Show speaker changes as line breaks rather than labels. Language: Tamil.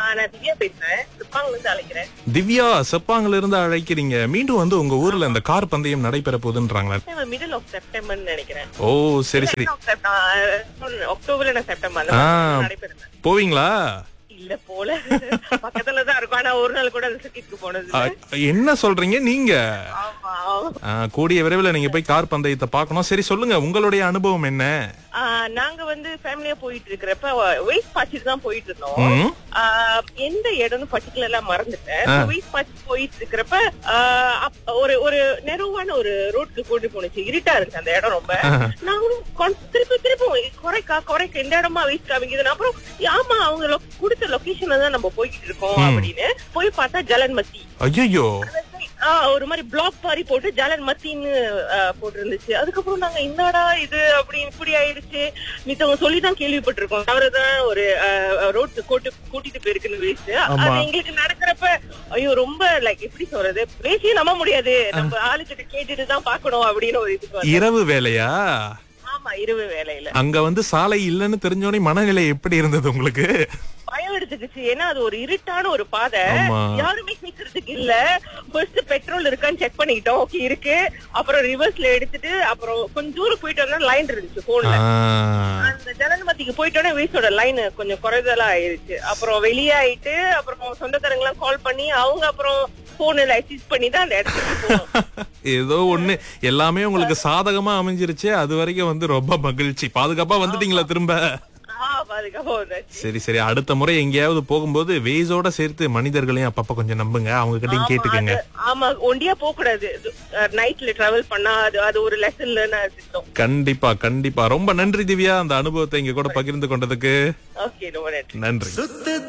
நான் திவ்யா பேசுறேன் துப்பாங்கல இருந்து அழைக்கிறேன்
திவ்யா செப்பாங்கல இருந்து அழைக்கிறீங்க மீண்டும் வந்து உங்க ஊர்ல இந்த கார் பந்தயம் நடைபெற போகுதுன்றாங்களா
மிடில் ஆஃப் செப்டம்பர் நினைக்கிறேன்
ஓ சரி சரி
End of Sep- ஆஹ் அக்டோபர்ல நான் செப்டம்பர் அந்த
ஆ.
மாதிரி நடைபெறும்
போவீங்களா
இல்ல போல பக்கத்துல தான் இருக்கும் ஆனா ஒரு நாள் கூட அந்த சுத்திட்டு போனது
அ,
இல்ல.
என்ன சொல்றீங்க நீங்க
ஆமா
ஆ, கூடிய விரைவில் நீங்க போய் கார் பந்தயத்தை பார்க்கணும் சரி சொல்லுங்க உங்களுடைய அனுபவம் என்ன
ஆஹ் நாங்க வந்து ஃபேமிலியா போயிட்டு இருக்கிறப்ப வெயிட் பாய்ச்சிட்டு தான் போயிட்டு இருந்தோம்
ம்,
ஆஹ் எந்த இடம்னு பர்டிகுலரா மறந்துட்டேன்
ஆ.
வெயிட் பாய்ச்சி போயிட்டு இருக்கிறப்ப ஆஹ் அப்ப ஒரு ஒரு நெருவான ஒரு ரோட்க்கு கூட்டி போனுச்சு இருட்டா இருந்துச்சு அந்த இடம் ரொம்ப நாங்களும் con- திருப்பி திருப்பி குறைக்கா குறைக்க இந்த இடமா வெயிட் காமிக்குது அப்புறம் ஆமா அவங்க lo- கொடுத்த லொகேஷன்ல தான் நம்ம போய்கிட்டு இருக்கோம்
ம்.
அப்படின்னு போய் பார்த்தா ஜலன்மத்தி
ஐயோ
ஆ, ஒரு மாதிரி பிளாக் மாதிரி போட்டு ஜலன் மத்தின்னு போட்டு இருந்துச்சு அதுக்கப்புறம் நாங்க என்னடா இது அப்படி இப்படி ஆயிடுச்சு மித்தவங்க சொல்லி தான் கேள்விப்பட்டிருக்கோம் அவர்தான் ஒரு ரோட்டு கூட்டு கூட்டிட்டு போயிருக்குன்னு வேஸ்ட்
ஆமா.
அது எங்களுக்கு நடக்கிறப்ப ஐயோ ரொம்ப லைக் எப்படி சொல்றது பேசியே நம்ப முடியாது நம்ம ஆளுகிட்ட கேட்டுட்டு தான் பாக்கணும் அப்படின்னு ஒரு இதுக்கு வந்தோம்.
இரவு வேலையா
ஆமா இரவு வேலையில
அங்க வந்து சாலை இல்லைன்னு தெரிஞ்சோடனே மனநிலை எப்படி இருந்தது உங்களுக்கு
பயம் எடுத்துக்கிச்சு ஏன்னா அது ஒரு இருட்டான ஒரு பாதை
ஆமா.
யாருமே கேக்குறதுக்கு இல்ல ஃபர்ஸ்ட் பெட்ரோல் இருக்கான்னு செக் பண்ணிக்கிட்டோம் ஓகே இருக்கு அப்புறம் ரிவர்ஸ்ல எடுத்துட்டு அப்புறம் கொஞ்சம் தூரம் போயிட்டு வந்தா லைன் இருந்துச்சு போன்ல
ஆ,
அந்த ஜனன்மதிக்கு போயிட்டோன்னே வீசோட லைன் கொஞ்சம் குறைதலா ஆயிருச்சு அப்புறம் வெளியாயிட்டு அப்புறம் சொந்தக்காரங்க எல்லாம் கால் பண்ணி அவங்க அப்புறம் போன்ல அசிஸ்ட் பண்ணி தான் அந்த இடத்துக்கு போனோம்
ஏதோ ஒண்ணு எல்லாமே உங்களுக்கு சாதகமா அமைஞ்சிருச்சு அது வரைக்கும் வந்து ரொம்ப மகிழ்ச்சி பாதுகாப்பா வந்துட்டீங்களா திரும்ப
ஆஹ் பாதுகாப்பா வந்தாச்சு
சரி சரி அடுத்த முறை எங்கேயாவது போகும்போது வேஸோட சேர்த்து மனிதர்களையும் அப்பப்ப கொஞ்சம் நம்புங்க அவங்க கிட்டயும் கேட்டுக்கங்க
அது- ஆமா ஒண்டியா போக கூடாது நைட்ல டிராவல் பண்ணா அது அது ஒரு லெசன்ல நான் சித்தம்
கண்டிப்பா கண்டிப்பா ரொம்ப நன்றி திவ்யா அந்த அனுபவத்தை இங்க கூட பகிர்ந்து கொண்டதுக்கு
ஓகே ரொம்ப நன்றி
நன்றி